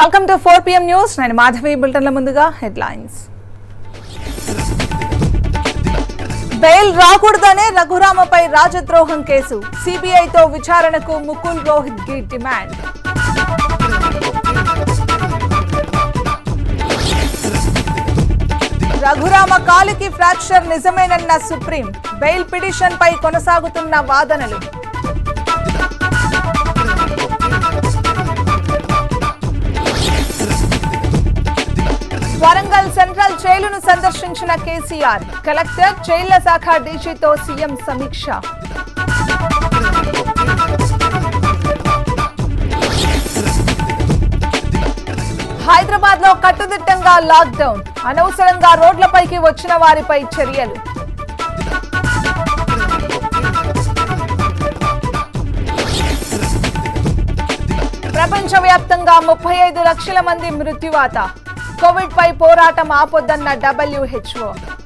welcome to four PM news నేను మాధవి బులెటిన్ల ముందుగా హెడ్లైన్స్ బెయిల్ రాకూడదనే రఘురామపై రాజద్రోహం కేసు సిబిఐతో విచారణకు ముకుల్ రోహిత్ గి డిమాండ్ రఘురామ కాలికి ఫ్రాక్చర్ నిజమేనన్న సుప్రీం బెయిల్ పిటిషన్ పై కొనసాగుతున్న వాదనలు వరంగల్ సెంట్రల్ జైలును సందర్శించిన కేసీఆర్ కలెక్టర్ జైళ్ల శాఖ డీజీతో సీఎం సమీక్ష హైదరాబాద్ లో కట్టుదిట్టంగా లాక్డౌన్ అనవసరంగా రోడ్లపైకి వచ్చిన వారిపై చర్యలు ప్రపంచవ్యాప్తంగా ముప్పై ఐదు లక్షల మంది మృత్యువాత కోవిడ్ పై పోరాటం ఆపొద్దన్న డబ్ల్యూహెచ్ఓ